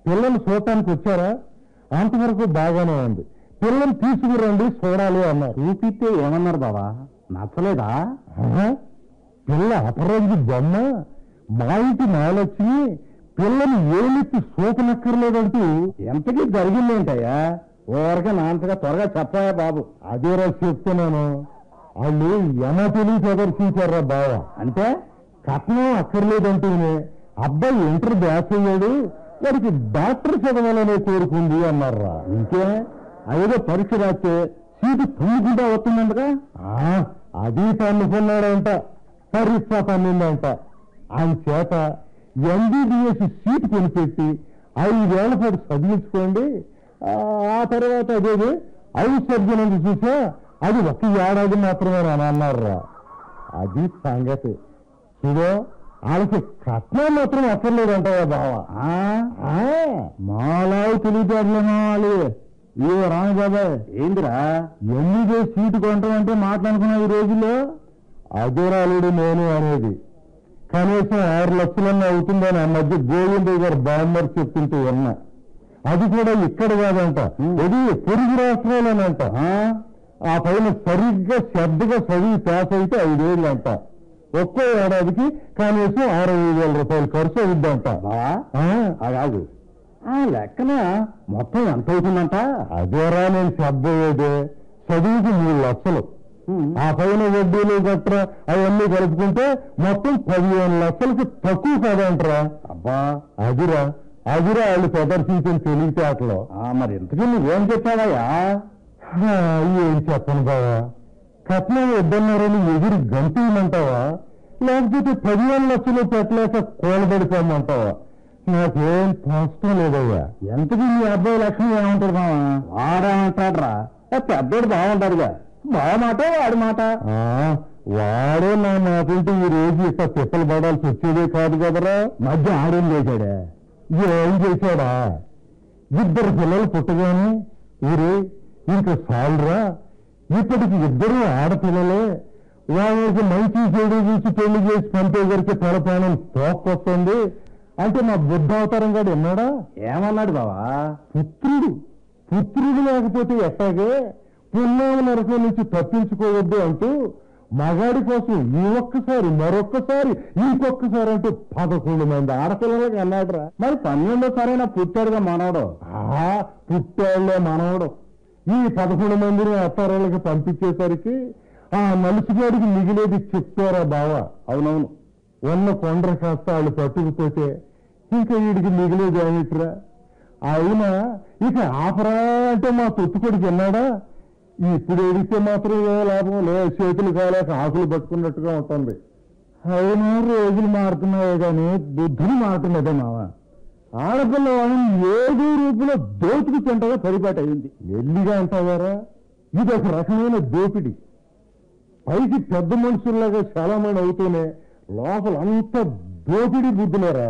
పిల్లలు చూడటానికి వచ్చారా అంతవరకు బాగానే ఉంది పిల్లలు తీసుకురండి చూడాలి అన్నారు చూపిస్తే ఏమన్నారు బావా నచ్చలేదా ఆహా, పిల్ల అపరంజి బొమ్మ మా ఇంటి నాలొచ్చి పిల్లని ఏలెత్తి సోకనక్కర్లేదంటూ ఎంతకీ జరిగిందేంటయ్యా ఊరక నాంతగా త్వరగా చెప్పాయా బాబు అదేరా చెప్తున్నాను వాళ్ళు యమ తెలివి ప్రదర్శించారా బావ అంటే కట్నం అక్కర్లేదంటూనే అబ్బాయి ఇంటర్ బ్యాచ్ అయ్యాడు వాడికి డాక్టర్ చదవాలనే కోరుకుంది అన్నారా ఇంకే అదేదో పరీక్ష రాస్తే సీటు తుమ్ముకుంటా వస్తుందంటగా ఆ, అది తన్నుకున్నాడంట పరీక్ష తన్నిందంట ఆయన చేత ఎంబీబీఎస్ సీట్ కొనిపెట్టి ఐదేళ్ల పాటు చదివించుకోండి ఆ, ఆ తర్వాత అదేది ఐదు సర్జన్ చూసా అది ఒక ఏడాది మాత్రమే అని అన్నారా అది సంగతి చూడో వాళ్ళకి కట్నం మాత్రం అక్కర్లేదంటావా బావా మాలావు తెలివితేటలు వాళ్ళు ఏ రామబాబాయ్ ఏందిరా ఎన్నిదే సీటు కొంటామంటే మాట్లాడుకున్నా ఈ రోజుల్లో అదేరాలుడు నేను అనేది కనీసం ఆరు లక్షలన్నా అవుతుందని ఆ మధ్య గోవిందయ్య గారు బామ్మర్ చెప్తుంటే విన్నా అది కూడా ఇక్కడ కాదంట ఇది పొరుగు రాష్ట్రాలనంట ఆ? ఆ పైన సరిగ్గా శ్రద్ధగా చదివి పాస్ అయితే ఐదేళ్ళు అంట ఒక్కో ఏడాదికి కనీసం అరవై వేల రూపాయలు ఖర్చు అవుద్దంట బావా ఆ? కాదు ఆ లెక్కన మొత్తం ఎంత అవుతుందంట అదేరా నేను శ్రద్ధ అయ్యేదే చదువుకి మూడు లక్షలు ఆ పైన వడ్డీలు గట్రా అవన్నీ కలుపుకుంటే మొత్తం పదిహేను లక్షలకి తక్కువ కదంటరా అబ్బా అదిరా అదిరా వాళ్ళు ప్రదర్శించిన తెలివితేటలో ఆ, మరి ఇంతకీ నువ్వేం చెప్పావయ్యా హా, ఏం చెప్పను బావా కట్నం వద్దన్నారని ఎగిరి గంతేయమంటావా లేకపోతే పదిహేను లక్షలు పెట్టలేక కూలబడిపోమంటావా నాకేం కష్టం లేదయ్యా ఎంతకీ నీ అబ్బాయి లక్ష్మి ఏమంటాడు మావా వాడేమంటాడ్రా ఏ, పెద్దోడు బాగుంటాడుగా బావ మాట వాడి మాట ఆ, వాడే నా మాకుంటే ఈ రోజు ఇట్లా తిప్పలు పడాల్సి వచ్చేదే కాదు కదరా మధ్య ఆడేం చేశాడే ఏం చేశాడా ఇద్దరు పిల్లలు పుట్టగానే ఊరే ఇంక సాలురా ఇప్పటికి ఇద్దరు ఆడపిల్లలే వాళ్ళకి మంచి చెడు చూసి పెళ్లి చేసి పంపేసరికి తలపానం తోక్కొస్తుంది అంటే మా బుద్ధ అవతారం గాడు విన్నాడా ఏమన్నాడు బావా పుత్రుడు పుత్రుడు లేకపోతే ఎట్టాగే పున్నామ నరకం నుంచి తప్పించుకోవద్దు అంటూ మగాడి కోసం ఈ ఒక్కసారి మరొక్కసారి ఇంకొక్కసారి అంటూ పదకొండు మంది ఆడపిల్లలకి అన్నాడురా మరి పన్నెండో సరైన పుట్టాడుగా మనవడు ఆ పుట్టాళ్లే మనవడు ఈ పదకొండు మందిని అత్తారాళ్ళకి పంపించేసరికి ఆ నలుసుగాడికి మిగిలేది చెప్పారా బావా అవునవును ఉన్న కొండ్ర కాస్త వాళ్ళు పట్టుకుపోతే ఇంకా వీడికి మిగిలేదు ఏమిట్రా అయినా ఇక ఆపరా అంటే మా తొత్తుకొడికి విన్నాడా ఇప్పుడు ఎడితే మాత్రం ఏ లాభం లే చేతులు కాలేక ఆకులు పట్టుకున్నట్టుగా ఉంటుంది అయినా రోజులు మారుతున్నాయే కానీ బుద్ధులు మారుతున్నదే మావ ఆడపిల్ల వాళ్ళని ఏదో రూపంలో దోచుకు తింటగా పరిపాటి అయింది ఎల్లిగా అంటావారా ఇది ఒక రకమైన దోపిడి పైకి పెద్ద మనుషుల్లాగా చాలా మంది అవుతూనే లోపల అంత దోపిడీ బుద్ధులేరా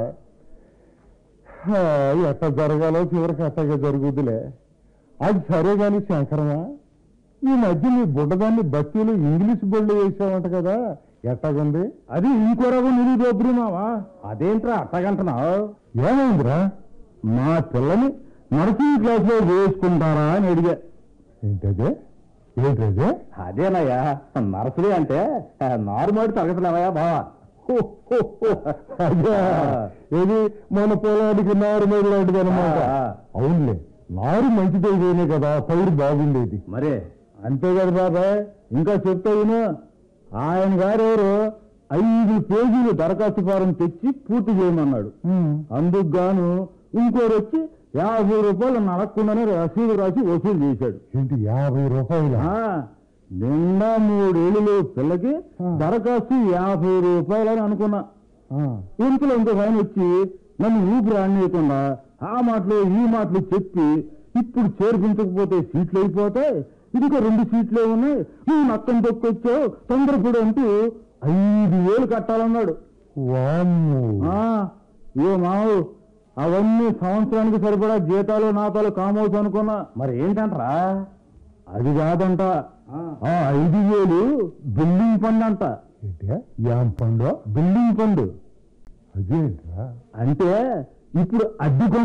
హా, ఎట్ట జరగాలో చివరికి అట్టగా జరుగుద్దిలే అది సరే గాని శంకరమా ఈ మధ్య నీ బుడ్డదాన్ని బస్తీలు ఇంగ్లీష్ బొళ్ళు వేసావంట కదా ఎట్టగుంది అది ఇంకో రకం నిలుదొద్దు మావా అదేంట్రా అట్టగంటున్నావు ఏమైందిరా మా పిల్లని నర్సింగ్ క్లాస్ లో వేసుకుంటారా అని అడిగా ఏంటదే ఏంటదే అదేనయ్యా నర్సరీ అంటే నార్మల్ తరగతులేవయ్యా బావా హో, హో, హో. అదే ఇది మన పొలానికి నారు లాంటిది అనమాట ఆ. అవునులే నారు మంచిదైతేనే కదా పైరు బాగుండేది మరే అంతే కదా బాబాయ్ ఇంకా చెప్తా విను ఆయన గారు ఎవరు ఐదు పేజీలు దరఖాస్తు ఫారం తెచ్చి పూర్తి చేయమన్నాడు అందుకు గాను ఇంకోరు వచ్చి యాభై రూపాయలు నడకుండానే రసీదు రాసి వసూలు చేశాడు ఏంటి యాభై రూపాయలు ఆ, నిండా మూడేళ్ళు పిల్లకి ఆ. దరఖాస్తు యాభై రూపాయలు అని అనుకున్నా ఇంతలో ఇంకొక ఆయన వచ్చి నన్ను ఊపిరి ఆడనీయకుండా ఆ మాటలు ఈ మాటలు చెప్పి ఇప్పుడు చేర్పించకపోతే సీట్లు అయిపోతాయి ఇంకో రెండు సీట్లే ఉన్నాయి నువ్వు నక్కం తొక్కొచ్చావు తొందరపడు అంటూ ఐదు వేలు కట్టాలన్నాడు వామ్ము ఆ, ఏ మావు అవన్నీ సంవత్సరానికి సరిపడా జీతాలు నాతాలు కామోసు అనుకున్నా మరి ఏంటంటరా అది కాదంట ఆ ఐదు వేలు బిల్డింగ్ ఫండ్ అంట ఏంటే యాం పండు బిల్డింగ్ ఫండ్ అదేంట్రా అంటే ఇప్పుడు అద్దె